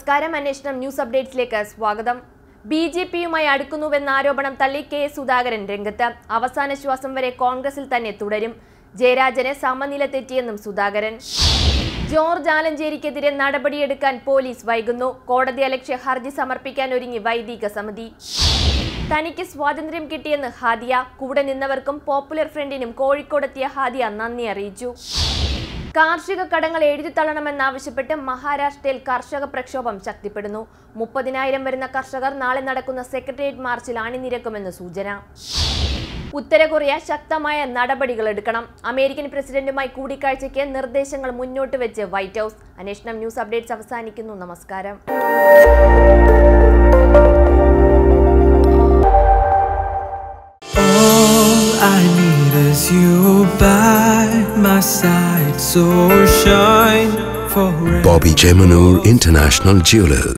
നമസ്കാരം അന്വേഷണം ന്യൂസ് അപ്ഡേറ്റ്സിലേക്ക് സ്വാഗതം ബി ജെ പിയുമായി അടുക്കുന്നുവെന്ന ആരോപണം തള്ളി കെ സുധാകരൻ രംഗത്ത് അവസാന ശ്വാസം വരെ കോൺഗ്രസിൽ തന്നെ തുടരും ജയരാജന് സമനില തെറ്റിയെന്നും സുധാകരൻ ജോർജ് ആലഞ്ചേരിക്കെതിരെ നടപടിയെടുക്കാൻ പോലീസ് വൈകുന്നു കോടതി അലക്ഷ്യ ഹർജി സമർപ്പിക്കാൻ ഒരുങ്ങി വൈദിക സമിതി തനിക്ക് സ്വാതന്ത്ര്യം കിട്ടിയെന്ന് ഹാദിയ കൂടെ നിന്നവർക്കും പോപ്പുലർ ഫ്രണ്ടിനും കോഴിക്കോടെത്തിയ ഹാദിയ നന്ദി അറിയിച്ചു കാർഷിക കടങ്ങൾ എഴുതിത്തള്ളണമെന്നാവശ്യപ്പെട്ട് മഹാരാഷ്ട്രയിൽ കർഷക പ്രക്ഷോഭം ശക്തിപ്പെടുന്നു മുപ്പതിനായിരം വരുന്ന കർഷകർ നാളെ നടക്കുന്ന സെക്രട്ടേറിയറ്റ് മാർച്ചിൽ അണിനിരക്കുമെന്ന് സൂചന ഉത്തര കൊറിയ ശക്തമായ നടപടികൾ എടുക്കണം അമേരിക്കൻ പ്രസിഡന്റുമായി കൂടിക്കാഴ്ചയ്ക്ക് നിർദ്ദേശങ്ങൾ മുന്നോട്ട് വെച്ച് വൈറ്റ് ഹൗസ് അന്വേഷണം ന്യൂസ് അപ്ഡേറ്റ്സ് അവസാനിക്കുന്നു നമസ്കാരം All I need is you by my side, so shine forever. Bobby Jemanur International Jewelers.